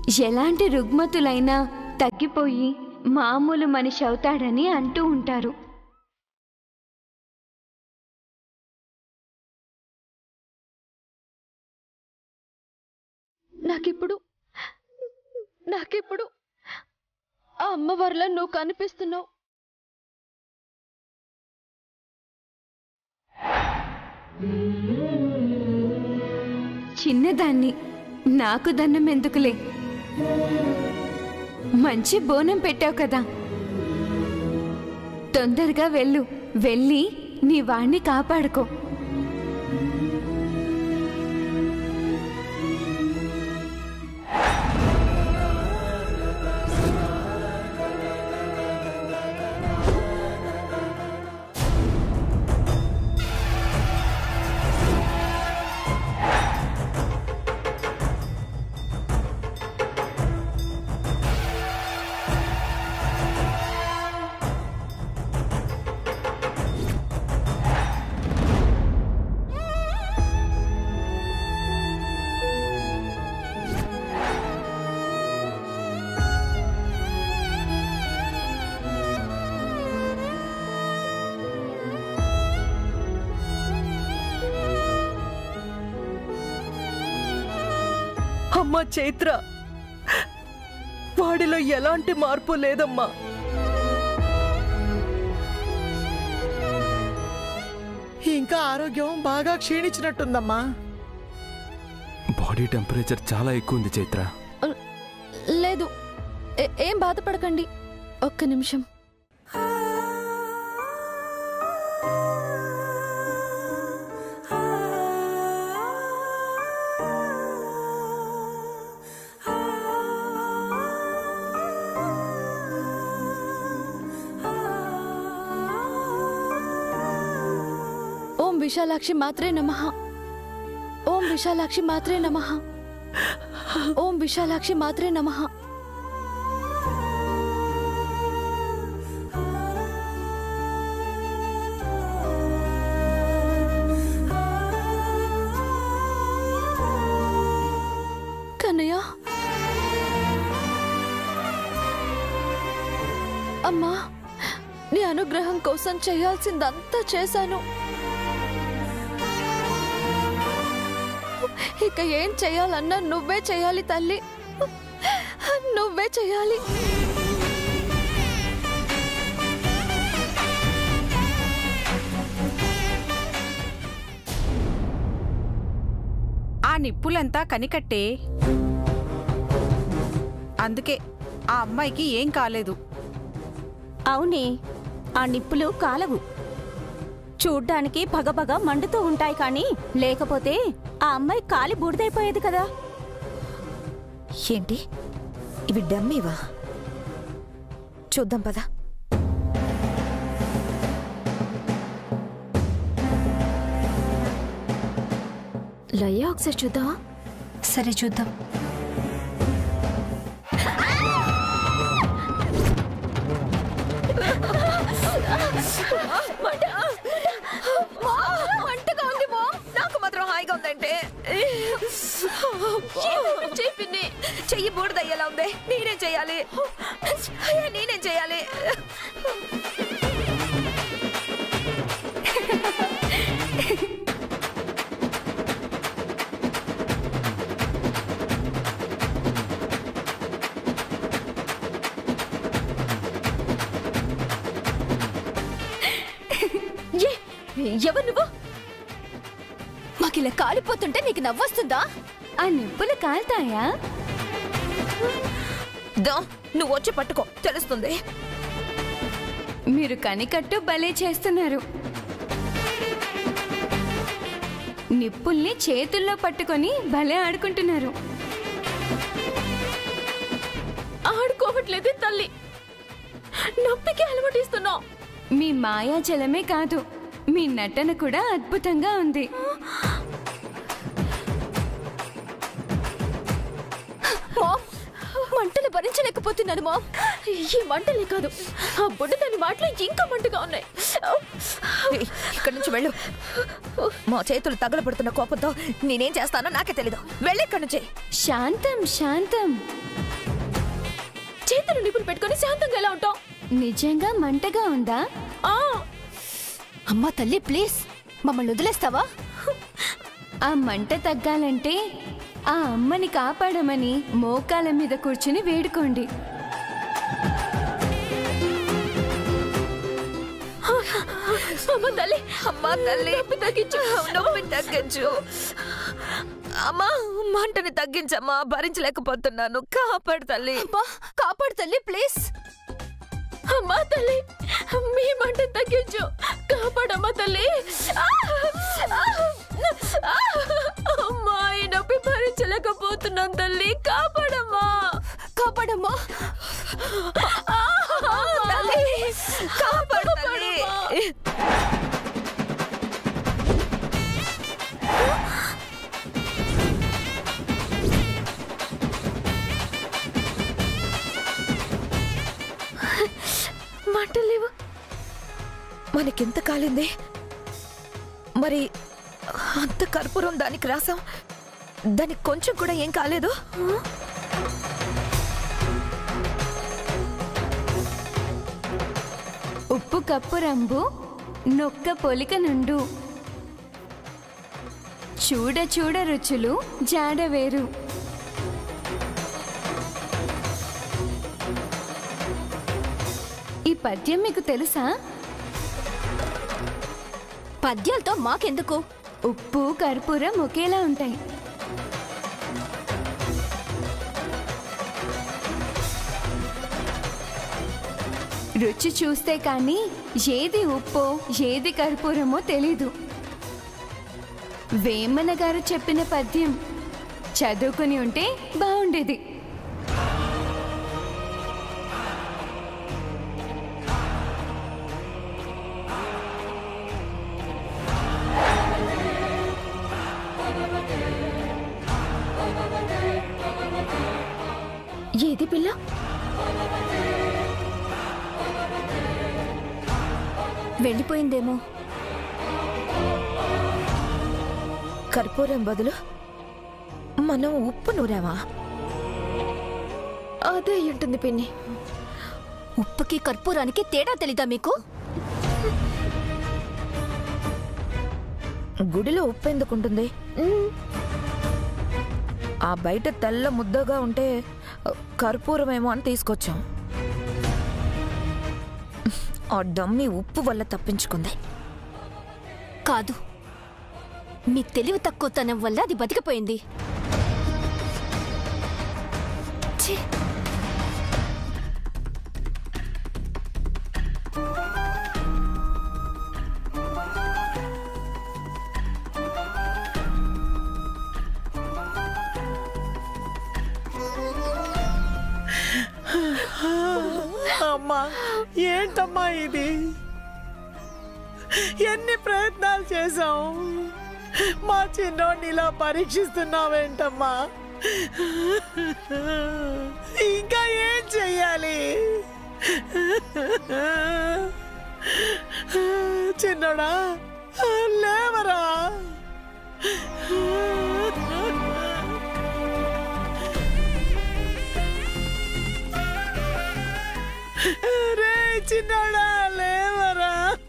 ఎలాంటి రుగ్మతులైనా తగ్గిపోయి మామూలు మనిషి అవుతాడని అంటూ ఉంటారు నాకిప్పుడు నాకిప్పుడు ఆ అమ్మవారిలా నువ్వు కనిపిస్తున్నావు చిన్నదాన్ని నాకు దండం ఎందుకులే మంచి బోనం పెట్టావు కదా తొందరగా వెళ్ళు వెళ్ళి నీ వాణ్ణి కాపాడుకో అమ్మా చైత్ర వాడిలో ఎలాంటి మార్పు లేదమ్మా ఇంకా ఆరోగ్యం బాగా క్షీణించినట్టుందమ్మా బాడీ టెంపరేచర్ చాలా ఎక్కువ ఉంది చైత్ర లేదు ఏ- ఏం బాధపడకండి ఒక్క నిమిషం ఓం విశాలాక్షి మాత్రే నమః ఓం విశాలాక్షి మాత్రే నమః ఓం విశాలాక్షి మాత్రే నమః కన్నయ్య అమ్మా నీ అనుగ్రహం కోసం చేయాల్సిందంతా చేశాను ఇక ఏం చేయాలన్నా నువ్వే చేయాలి తల్లి నువ్వే చేయాలి ఆ నిప్పులంతా కనికట్టే అందుకే ఆ అమ్మాయికి ఏం కాలేదు అవునే ఆ నిప్పులు కాలవు చూడ్డానికి పగపగ మండుతూ ఉంటాయి కానీ లేకపోతే ఆ అమ్మాయి కాలి బూడిదైపోయేది కదా ఏంటి ఇవి డమ్మీవా చూద్దాం పదా లయ ఒకసారి చూద్దామా సరే చూద్దాం మంటగా ఉంది మో నాకు మాత్రం హాయిగా ఉందంటే చెప్పింది చెయ్యి బూడిదయ్యేలా ఉంది నేనేం చేయాలి అయ్యా, నేనేం చేయాలి ఏ ఎవరు నువ్వు మాకిలా కాలిపోతుంటే నీకు నవ్వొస్తుందా ఆ నిప్పులు కాల్తాయా దో నువ్వు వచ్చి పట్టుకో తెలుస్తుంది మీరు కనికట్టు భలే చేస్తున్నారు నిప్పుల్ని చేతుల్లో పట్టుకొని భలే ఆడుకుంటున్నారు ఆడుకోవట్లేదే తల్లి నొప్పికి అలవాటిస్తున్నావు మీ మాయాజలమే కాదు మీ నటన కూడా అద్భుతంగా ఉంది మామ్ మంటలు భరించలేకపోతున్నాను మామ్ ఈ మంటలే కాదు ఆ బుడ్డ దాని మాటలు ఇంకా మంటగా ఉన్నాయి ఏయ్, ఇక్కడి నుంచి వెళ్ళు మా చేతులు తగలబడుతున్న కోపంతో నేనేం చేస్తానో నాకే తెలీదు వెళ్ళి ఇక్కడి నుంచి శాంతం శాంతం చేతులు నిప్పులు పెట్టుకొని శాంతంగా ఎలా ఉంటాం నిజంగా మంటగా ఉందా ఆ అమ్మా తల్లి ప్లీజ్ మమ్మల్ని వదిలేస్తావా ఆ మంట తగ్గాలంటే ఆ అమ్మని కాపాడమని మోకాల మీద కూర్చుని వేడుకోండి అమ్మ తల్లి అమ్మా తల్లి నొప్పి తగ్గించు నొప్పి తగ్గించు అమ్మా మంటని తగ్గించమ్మా భరించలేకపోతున్నాను కాపాడు తల్లి అబ్బా కాపాడు తల్లి ప్లీజ్ అమ్మా తల్లి మీ మంట తగ్గించు కాపాడమ్మా తల్లి ఆ! ఆ! ఆ! అమ్మా ఈ నొప్పి భరించలేకపోతున్నాను తల్లి కాపాడమ్మా కాపాడమ్మా ఆ! తల్లి కాపాడు తల్లి మంటలు లేవు మనకెంత కాలింది మరి అంత కర్పూరం దానికి రాసాం దానికి కొంచెం కూడా ఏం కాలేదు ఉప్పు కప్పు రంబు నొక్క పొలిక నుండు చూడ చూడ రుచులు జాడ వేరు ఈ పద్యం మీకు తెలుసా పద్యాలతో మాకెందుకు ఉప్పు కర్పూరం ఒకేలా ఉంటాయి రుచి చూస్తే కానీ ఏది ఉప్పో ఏది కర్పూరమో తెలీదు వేమన గారు చెప్పిన పద్యం చదువుకుని ఉంటే బాగుండేది ఏది పిల్ల వెళ్ళిపోయిందేమో కర్పూరం బదులు మనం ఉప్పు నూరామా అదే అయి ఉంటుంది పిన్ని ఉప్పుకి కర్పూరానికి తేడా తెలీదా మీకు గుడిలో ఉప్పు ఎందుకుంటుంది ఆ బయట తెల్ల ముద్దగా ఉంటే కర్పూరమేమో అని తీసుకొచ్చాం ఆ డమ్మి ఉప్పు వల్ల తప్పించుకుంది కాదు మీ తెలివి తక్కువతనం వల్ల అది బతికిపోయింది ఛీ! అమ్మా ఏంటమ్మా ఇది ఎన్ని ప్రయత్నాలు చేశాం మా చిన్నోడిని ఇలా పరీక్షిస్తున్నావేంటమ్మా ఇంకా ఏం చెయ్యాలి చిన్నోడా లేవరా రే చిన్నోడా లేవరా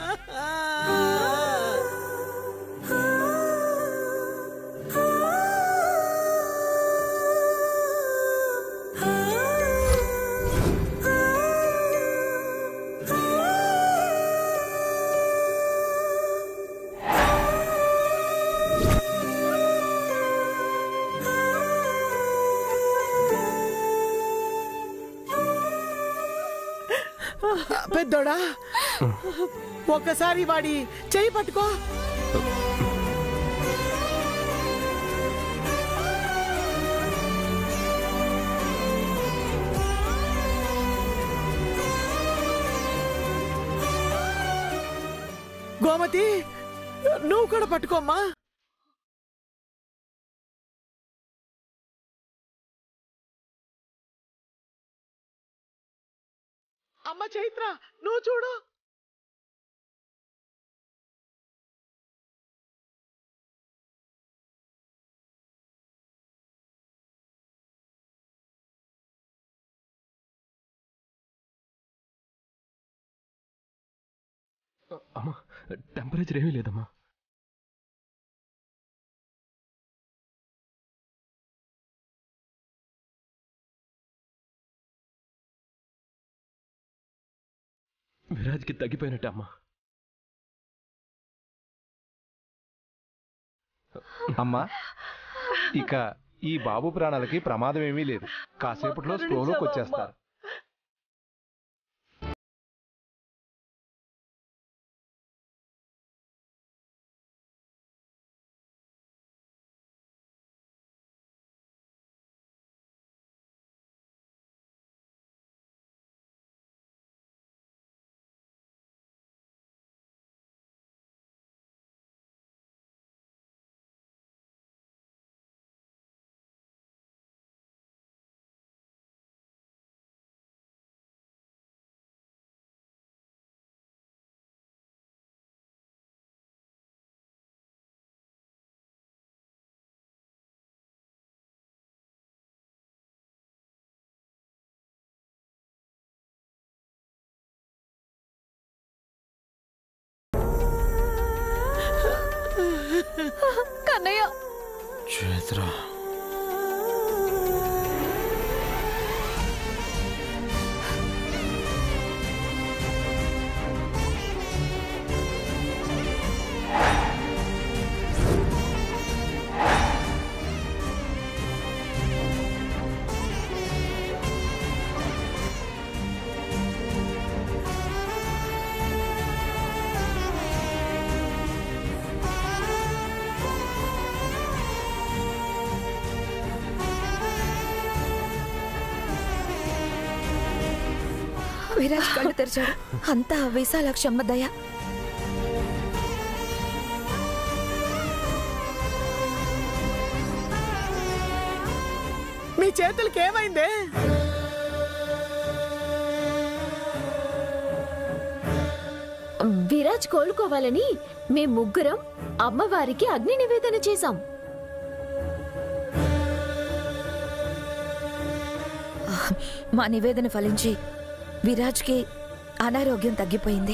పెద్దోడా ఒక్కసారి వాడి చెయ్యి పట్టుకో గోమతి నువ్వు కూడా పట్టుకోమ్మా అమ్మ చైత్ర నువ్వు చూడు అమ్మా టెంపరేచర్ ఏమీ లేదమ్మా విరాజ్కి తగ్గిపోయినట్టే అమ్మా అమ్మా ఇక ఈ బాబు ప్రాణాలకి ప్రమాదం ఏమీ లేదు కాసేపట్లో స్ప్రోలోకి వచ్చేస్తారు కన్నయ్య చైత్ర విరాజ్ కళ్ళు తెరిచాడు అంతా ఆ విశాలాక్షమ్మ దయ మీ చేతులకి ఏమైందే విరాజ్ కోలుకోవాలని మేం ముగ్గురం అమ్మవారికి అగ్ని నివేదన చేశాం మా నివేదన ఫలించి విరాజ్కి అనారోగ్యం తగ్గిపోయింది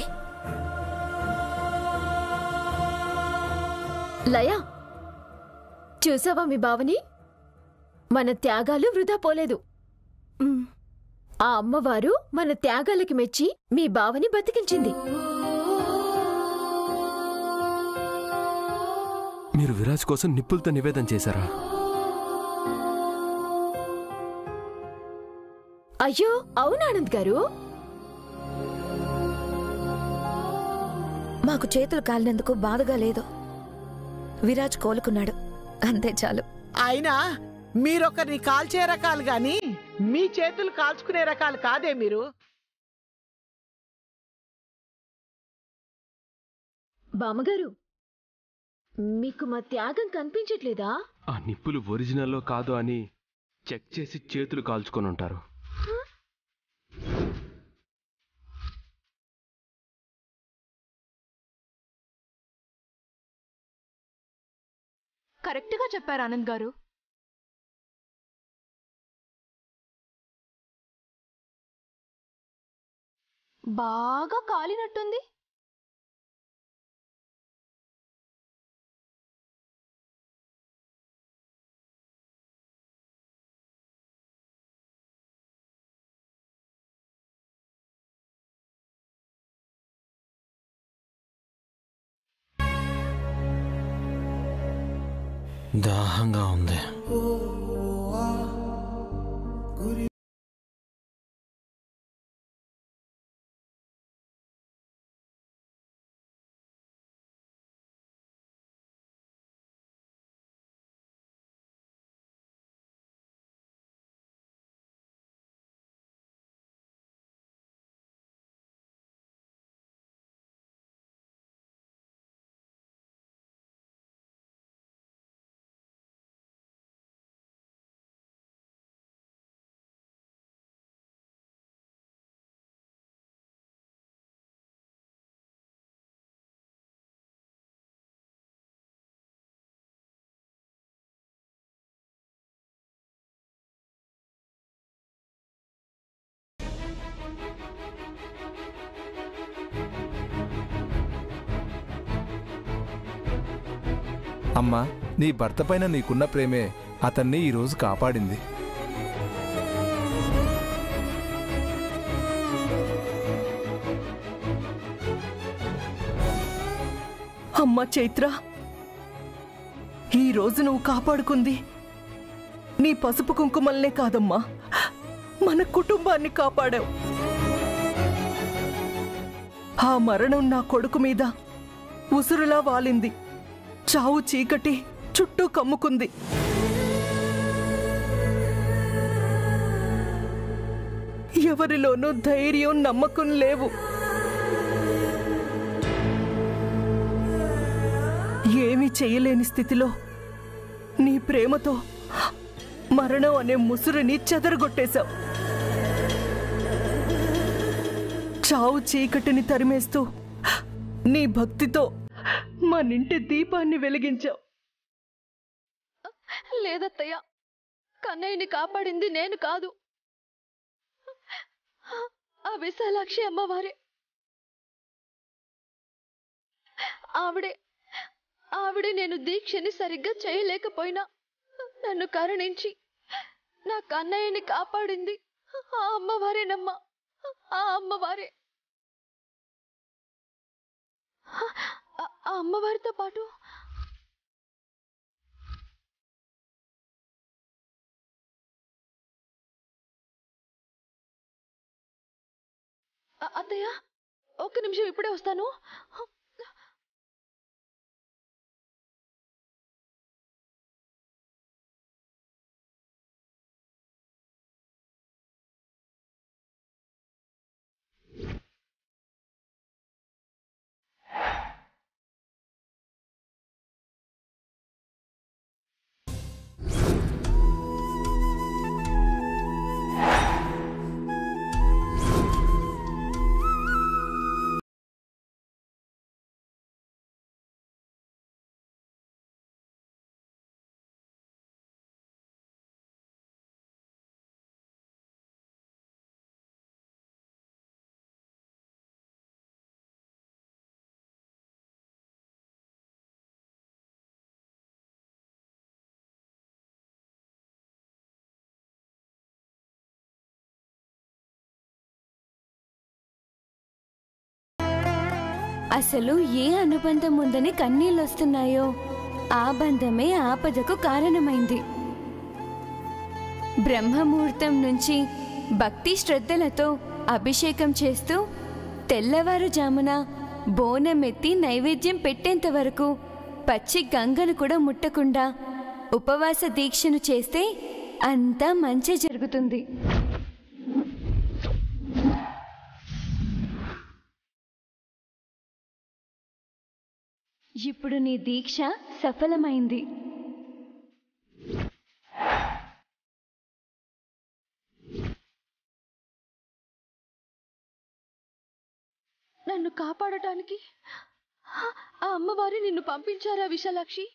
లయ చూసావా మీ బావని మన త్యాగాలు వృధా పోలేదు ఆ అమ్మవారు మన త్యాగాలకి మెచ్చి మీ బావని బతికించింది మీరు విరాజ్ కోసం నిప్పులతో నివేదన చేశారా అయ్యో అవునానంద్ గారు మాకు చేతులు కాలినందుకు బాధగా లేదు విరాజ్ కోలుకున్నాడు అంతే చాలు అయినా మీరొకరిని కాల్చే రకాలు గాని మీ చేతులు కాల్చుకునే రకాలు కాదే మీరు బామ్మగారు మీకు మా త్యాగం కనిపించట్లేదా ఆ నిప్పులు ఒరిజినల్లో కాదు అని చెక్ చేసి చేతులు కాల్చుకొని ఉంటారు కరెక్ట్గా చెప్పారు ఆనంద్ గారు బాగా కాలినట్టుంది దాహంగా ఉంది అమ్మా నీ భర్త పైన నీకున్న ప్రేమే అతన్ని ఈరోజు కాపాడింది అమ్మా చైత్ర ఈ రోజు నువ్వు కాపాడుకుంది నీ పసుపు కుంకుమల్నే కాదమ్మా మన కుటుంబాన్ని కాపాడావు ఆ మరణం నా కొడుకు మీద ఉసురులా వాలింది చావు చీకటి చుట్టూ కమ్ముకుంది ఎవరిలోనూ ధైర్యం నమ్మకం లేవు ఏమీ చెయ్యలేని స్థితిలో నీ ప్రేమతో మరణం అనే ముసురుని చెదరగొట్టేశావు చావు చీకటిని తరిమేస్తూ నీ భక్తితో మనింటి దీపాన్ని వెలిగించావు లేదత్తయ్య కన్నయ్యని కాపాడింది నేను కాదు ఆ విశాలాక్షి అమ్మవారే ఆవిడే ఆవిడే నేను దీక్షని సరిగ్గా చేయలేకపోయినా నన్ను కరుణించి నా కన్నయ్యని కాపాడింది ఆ అమ్మవారేనమ్మా ఆ అమ్మవారే ఆ- ఆ అమ్మవారితో పాటు అ- అత్తయ్య ఒక్క నిమిషం ఇప్పుడే వస్తాను అసలు ఏ అనుబంధం ఉందని కన్నీళ్ళొస్తున్నాయో ఆ బంధమే ఆపదకు కారణమైంది బ్రహ్మముహూర్తం నుంచి భక్తి శ్రద్ధలతో అభిషేకం చేస్తూ తెల్లవారుజామున బోనమెత్తి నైవేద్యం పెట్టేంత వరకు పచ్చి గంగను కూడా ముట్టకుండా ఉపవాస దీక్షను చేస్తే అంతా మంచి జరుగుతుంది ఇప్పుడు నీ దీక్ష సఫలమైంది నన్ను కాపాడటానికి ఆ అమ్మవారి నిన్ను పంపించారా విశాలాక్షి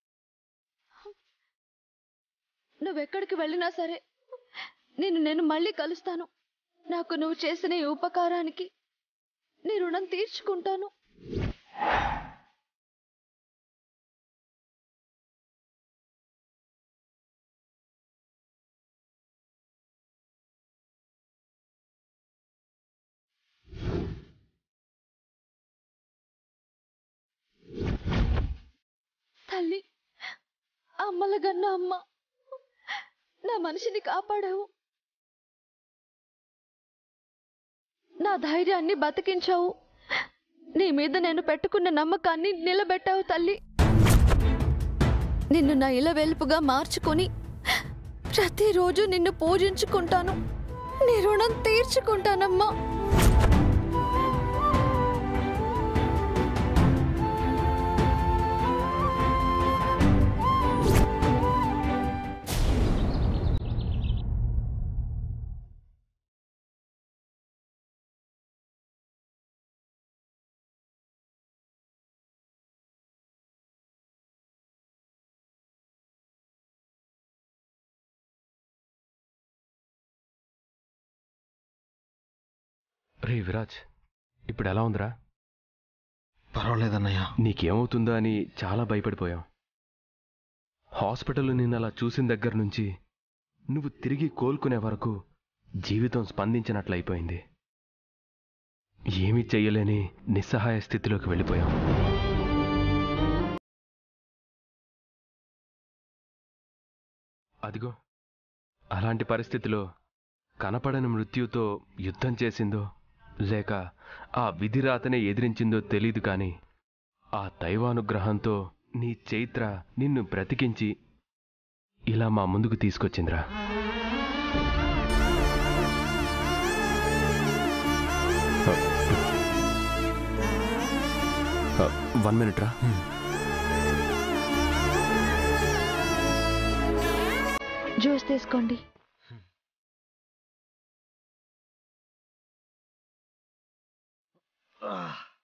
నువ్వెక్కడికి వెళ్ళినా సరే నిన్ను నేను మళ్ళీ కలుస్తాను నాకు నువ్వు చేసిన ఈ ఉపకారానికి నీ రుణం తీర్చుకుంటాను తల్లి అమ్మలగన్న అమ్మ నా మనిషిని కాపాడావు నా ధైర్యాన్ని బతికించావు నీ మీద నేను పెట్టుకున్న నమ్మకాన్ని నిలబెట్టావు తల్లి నిన్ను నా ఇల వెలుపుగా మార్చుకొని ప్రతిరోజు నిన్ను పూజించుకుంటాను నీ రుణం తీర్చుకుంటానమ్మా రే విరాజ్ ఇప్పుడు ఎలా ఉందిరా పర్వాలేదన్నయ్య నీకేమవుతుందో అని చాలా భయపడిపోయాం హాస్పిటల్ నిన్ను అలా చూసిన దగ్గర నుంచి నువ్వు తిరిగి కోలుకునే వరకు జీవితం స్పందించినట్లయిపోయింది ఏమీ చెయ్యలేని నిస్సహాయ స్థితిలోకి వెళ్ళిపోయాం అదిగో అలాంటి పరిస్థితిలో కనపడని మృత్యుతో యుద్ధం చేసిందో లేక ఆ విధిరాతనే ఎదిరించిందో తెలీదు కాని ఆ దైవానుగ్రహంతో నీ చైత్ర నిన్ను బ్రతికించి ఇలా మా ముందుకు తీసుకొచ్చిందిరా వన్ మినిట్ రా జ్యూస్ తీసుకోండి Ah.